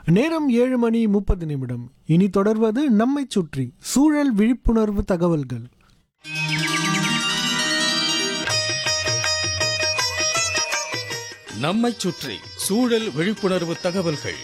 நேரம் ஏழு மணி முப்பது நிமிடம் இனி தொடர்வது நம்மை சுற்றி சூழல் விழிப்புணர்வு தகவல்கள் நம்மைச் சுற்றி சூழல் விழிப்புணர்வு தகவல்கள்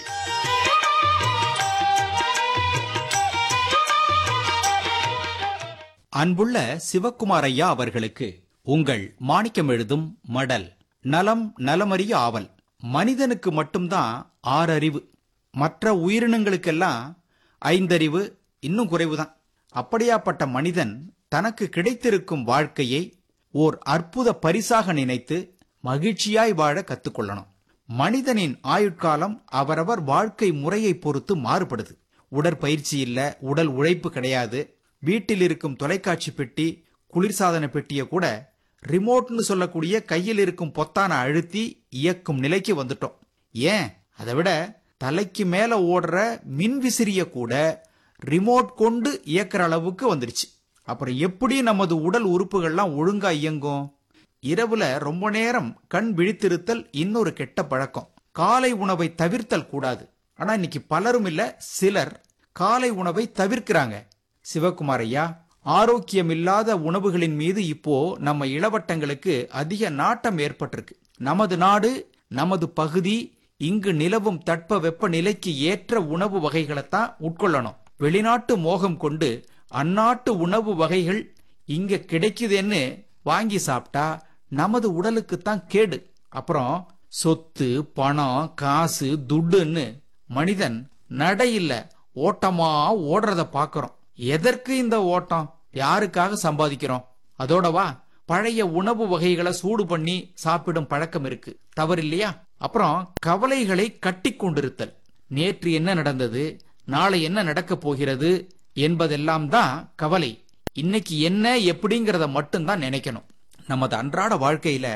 அன்புள்ள சிவக்குமார் ஐயா அவர்களுக்கு உங்கள் மாணிக்கம் எழுதும் மடல் நலம் நலமறிய ஆவல் மனிதனுக்கு மட்டும்தான் ஆறறிவு மற்ற உயிரினங்களுக்கெல்லாம் ஐந்தறிவு இன்னும் குறைவுதான் அப்படியாப்பட்ட மனிதன் தனக்கு கிடைத்திருக்கும் வாழ்க்கையை ஓர் அற்புத பரிசாக நினைத்து மகிழ்ச்சியாய் வாழ கத்துக்கொள்ளணும் மனிதனின் ஆயுட்காலம் அவரவர் வாழ்க்கை முறையை பொறுத்து மாறுபடுது உடற்பயிற்சி இல்ல உடல் உழைப்பு கிடையாது வீட்டில் இருக்கும் தொலைக்காட்சி பெட்டி குளிர்சாதன பெட்டியை கூட ரிமோட்னு சொல்லக்கூடிய கையில் இருக்கும் பொத்தான அழுத்தி இயக்கும் நிலைக்கு வந்துட்டோம் ஏன் அதை விட தலைக்கு மேல ஓடுற மின்விசிறிய கூட ரிமோட் கொண்டு இயக்குற அளவுக்கு வந்துருச்சு அப்புறம் எப்படி நமது உடல் உறுப்புகள்லாம் ஒழுங்கா இயங்கும் இரவுல ரொம்ப நேரம் கண் விழித்திருத்தல் இன்னொரு கெட்ட பழக்கம் காலை உணவை தவிர்த்தல் கூடாது ஆனா இன்னைக்கு பலரும் இல்ல சிலர் காலை உணவை தவிர்க்கிறாங்க சிவகுமார் ஐயா ஆரோக்கியம் இல்லாத உணவுகளின் மீது இப்போ நம்ம இளவட்டங்களுக்கு அதிக நாட்டம் ஏற்பட்டிருக்கு நமது நாடு நமது பகுதி இங்கு நிலவும் தட்ப வெப்ப நிலைக்கு ஏற்ற உணவு வகைகளைத்தான் உட்கொள்ளணும் வெளிநாட்டு மோகம் கொண்டு அந்நாட்டு உணவு வகைகள் இங்க கிடைக்குதுன்னு வாங்கி சாப்பிட்டா நமது உடலுக்குத்தான் கேடு அப்புறம் சொத்து பணம் காசு துட்டுன்னு மனிதன் நடையில்ல ஓட்டமா ஓடுறத பாக்குறோம் எதற்கு இந்த ஓட்டம் யாருக்காக சம்பாதிக்கிறோம் அதோடவா பழைய உணவு வகைகளை சூடு பண்ணி சாப்பிடும் பழக்கம் இருக்கு தவறில்லையா அப்புறம் கவலைகளை கட்டி கொண்டிருத்தல் நேற்று என்ன நடந்தது நாளை என்ன நடக்கப் போகிறது என்பதெல்லாம் தான் கவலை இன்னைக்கு என்ன எப்படிங்கறத மட்டும்தான் நினைக்கணும் நமது அன்றாட வாழ்க்கையில